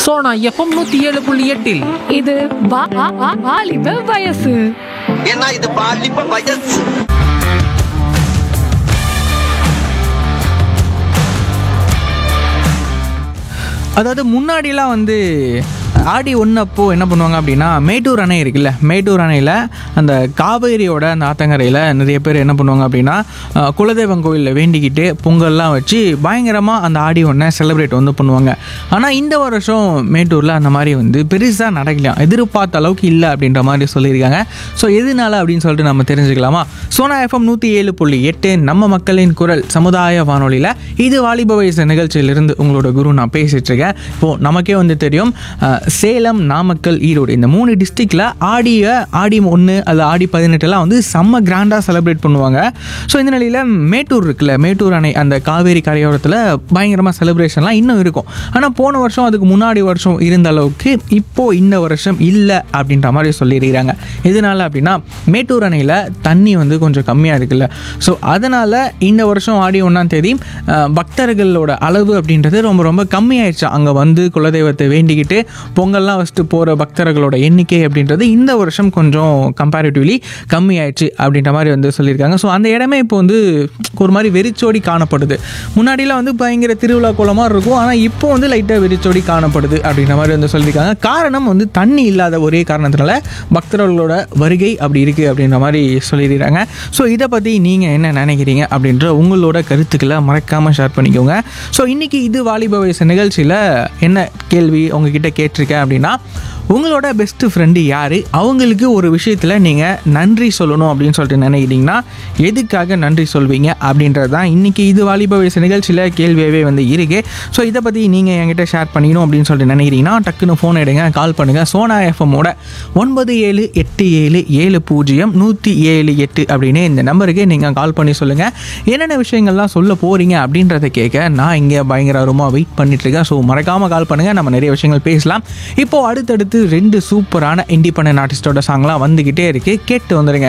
Sona FM நூத்தி ஏழு புள்ளி எட்டில் இது வா- வா- வா- வாலிப வயசு ஏன்னா இது பாலிப்ப வயசு அதாவது முன்னாடிலாம் வந்து ஆடி ஒன்று அப்போ என்ன பண்ணுவாங்க அப்படின்னா மேட்டூர் அணை இருக்குல்ல மேட்டூர் அணையில் அந்த காவேரியோட அந்த ஆத்தங்கரையில் நிறைய பேர் என்ன பண்ணுவாங்க அப்படின்னா அஹ், குலதெய்வம் கோயிலில் வேண்டிக்கிட்டு பொங்கல்லாம் வச்சு பயங்கரமாக அந்த ஆடி ஒன்றை செலிப்ரேட் வந்து பண்ணுவாங்க ஆனால் இந்த வருஷம் மேட்டூரில் அந்த மாதிரி வந்து பெருசாக நடக்கலாம் எதிர்பார்த்த அளவுக்கு இல்லை அப்படின்ற மாதிரி சொல்லியிருக்காங்க ஸோ எதனால அப்படின்னு சொல்லிட்டு நம்ம தெரிஞ்சுக்கலாமா சோனா எஃப்எம் நூற்றி ஏழு புள்ளி எட்டு நம்ம மக்களின் குரல் சமுதாய வானொலியில் இது வாலிப வயசு நிகழ்ச்சியிலிருந்து உங்களோட குரு நான் பேசிட்டு இருக்கேன் இப்போது நமக்கே வந்து தெரியும் அஹ், சேலம் நாமக்கல் ஈரோடு இந்த மூணு டிஸ்ட்ரிக்டில் ஆடிய ஆடி ஒன்று அது ஆடி பதினெட்டுலாம் வந்து செம்ம கிராண்டாக செலிப்ரேட் பண்ணுவாங்க ஸோ இந்த நிலையில் மேட்டூர் இருக்குல்ல மேட்டூர் அணை அந்த காவேரி கரையோரத்தில் பயங்கரமாக செலிப்ரேஷன்லாம் இன்னும் இருக்கும் ஆனால் போன வருஷம் அதுக்கு முன்னாடி வருஷம் இருந்த அளவுக்கு இப்போது இந்த வருஷம் இல்லை அப்படின்ற மாதிரி சொல்லியிருக்கிறாங்க எதனால அப்படின்னா மேட்டூர் அணையில் தண்ணி வந்து கொஞ்சம் கம்மியாக இருக்குல்ல ஸோ அதனால் இந்த வருஷம் ஆடி ஒன்றாம் தேதி அஹ், பக்தர்களோட அளவு அப்படின்றது ரொம்ப ரொம்ப கம்மியாயிடுச்சு அங்கே வந்து குலதெய்வத்தை வேண்டிக்கிட்டு பொங்கல்லாம் வச்சுட்டு போகிற பக்தர்களோட எண்ணிக்கை அப்படின்றது இந்த வருஷம் கொஞ்சம் கம்பேரிட்டிவ்லி கம்மியாயிடுச்சு அப்படின்ற மாதிரி வந்து சொல்லியிருக்காங்க ஸோ அந்த இடமே இப்போ வந்து ஒரு மாதிரி வெறிச்சோடி காணப்படுது முன்னாடிலாம் வந்து பயங்கர திருவிழா கோலமாக இருக்கும் ஆனால் இப்போ வந்து லைட்டாக வெறிச்சோடி காணப்படுது அப்படின்ற மாதிரி வந்து சொல்லியிருக்காங்க காரணம் வந்து தண்ணி இல்லாத ஒரே காரணத்தினால பக்தர்களோட வருகை அப்படி இருக்குது அப்படின்ற மாதிரி சொல்லியிருக்காங்க ஸோ இதை பற்றி நீங்கள் என்ன நினைக்கிறீங்க அப்படின்ற உங்களோட கருத்துக்களை மறக்காமல் ஷேர் பண்ணிக்கோங்க ஸோ இன்றைக்கி இது வாலிப வயசு நிகழ்ச்சியில் என்ன கேள்வி உங்ககிட்ட கேட்டிருக்கேன் அப்படின்னா உங்களோட பெஸ்ட் ஃப்ரெண்டு யார் அவங்களுக்கு ஒரு விஷயத்தில் நீங்கள் நன்றி சொல்லணும் அப்படின்னு சொல்லிட்டு நினைக்கிறீங்கன்னா எதுக்காக நன்றி சொல்வீங்க அப்படின்றது தான் இன்றைக்கி இது வாலிப வயசு நிகழ்ச்சியில் கேள்வியாகவே வந்து இருக்கு ஸோ இதை பற்றி நீங்கள் என்கிட்ட ஷேர் பண்ணிக்கணும் அப்படின்னு சொல்லிட்டு நினைக்கிறீங்கன்னா டக்குன்னு ஃபோன் எடுங்க கால் பண்ணுங்கள் சோனா எஃப்எம்மோட ஒன்பது ஏழு எட்டு ஏழு ஏழு பூஜ்ஜியம் நூற்றி ஏழு எட்டு அப்படின்னு இந்த நம்பருக்கு நீங்கள் கால் பண்ணி சொல்லுங்கள் என்னென்ன விஷயங்கள்லாம் சொல்ல போகிறீங்க அப்படின்றத கேட்க நான் இங்கே பயங்கரமாக வெயிட் பண்ணிட்டுருக்கேன் ஸோ மறக்காமல் கால் பண்ணுங்கள் நம்ம நிறைய விஷயங்கள் பேசலாம் இப்போது அடுத்தடுத்து ரெண்டு சூப்பரான இண்டிபெண்டன்ட் ஆர்டிஸ்டோட சாங்லாம் வந்துக்கிட்டே இருக்குது கேட்டு வந்துடுங்க